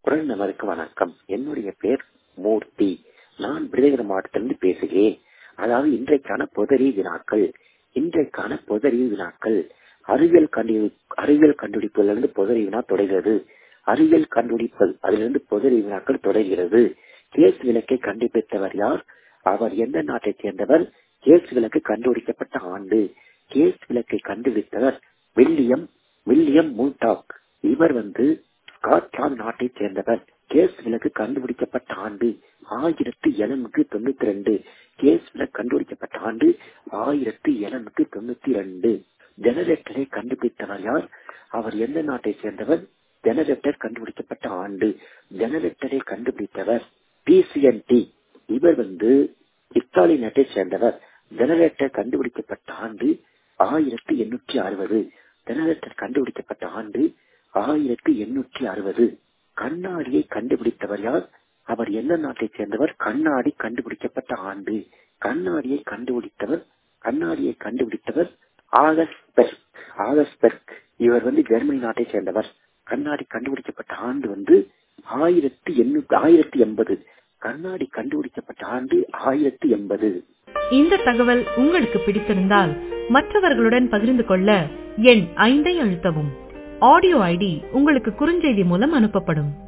குரல் நமருக்கு வணக்கம் என்னுடைய பேர் மூர்த்தி நான் விருதுநகர் மாவட்டத்திலிருந்து பேசுகிறேன் அதாவது இன்றைக்கான பொதறிவு வினாக்கள் இன்றைக்கான பொதறிவு வினாக்கள் அறிவியல் கண்டு அறிவியல் கண்டுபிடிப்பிலிருந்து பொதறிவு வினா தொடர்கிறது அறிவியல் கண்டுபிடிப்பல் அதிலிருந்து பொதறிவு வினாக்கள் தொடர்கிறது கேஸ் விளக்கை கண்டுபிடித்தவர் யார் அவர் எந்த நாட்டைச் சேர்ந்தவர் கேஸ் விளக்கு கண்டுபிடிக்கப்பட்ட ஆண்டு கேஸ் விளக்கை கண்டுபிடித்தவர் வில்லியம் வில்லியம் மூட்டாக் இவர் வந்து ஸ்காட்லாந்து நாட்டைச் சேர்ந்தவர் கேஸ் விளக்கு கண்டுபிடிக்கப்பட்ட ஆண்டு ஆயிரத்தி எழுநூத்தி தொண்ணூத்தி ரெண்டு கேஸ் விளக்கு கண்டுபிடிக்கப்பட்ட ஆண்டு ஆயிரத்தி எழுநூத்தி தொண்ணூத்தி ரெண்டு ஜெனரேட்டரை கண்டுபிடித்தவர் யார் அவர் எந்த நாட்டை சேர்ந்தவர் ஜெனரேட்டர் கண்டுபிடிக்கப்பட்ட ஆண்டு ஜெனரேட்டரை கண்டுபிடித்தவர் பிசிஎன்டி இவர் வந்து இத்தாலி நாட்டை சேர்ந்தவர் ஜெனரேட்டர் கண்டுபிடிக்கப்பட்ட ஆண்டு ஆயிரத்தி எண்ணூற்றி அறுபது ஜெனரேட்டர் கண்டுபிடிக்கப்பட்ட ஆண்டு ஆயிரத்தி எண்ணூற்றி அறுபது கண்ணாடியை கண்டுபிடித்தவர் யார் அவர் எந்த நாட்டை சேர்ந்தவர் கண்ணாடி கண்டுபிடிக்கப்பட்ட ஆண்டு கண்ணாடியை கண்டுபிடித்தவர் கண்ணாடியை கண்டுபிடித்தவர் ஆகஸ்பெர்க் ஆகஸ்பெர்க் இவர் வந்து ஜெர்மனி நாட்டை சேர்ந்தவர் கண்ணாடி கண்டுபிடிக்கப்பட்ட ஆண்டு வந்து ஆயிரத்தி எண்ணூத்தி ஆயிரத்தி எண்பது கண்ணாடி கண்டுபிடிக்கப்பட்ட ஆண்டு ஆயிரத்தி எண்பது இந்த தகவல் உங்களுக்கு பிடித்திருந்தால் மற்றவர்களுடன் பகிர்ந்து கொள்ள எண் ஐந்தை அழுத்தவும் ஆடியோ ஐடி உங்களுக்கு குறுஞ்செய்தி மூலம் அனுப்பப்படும்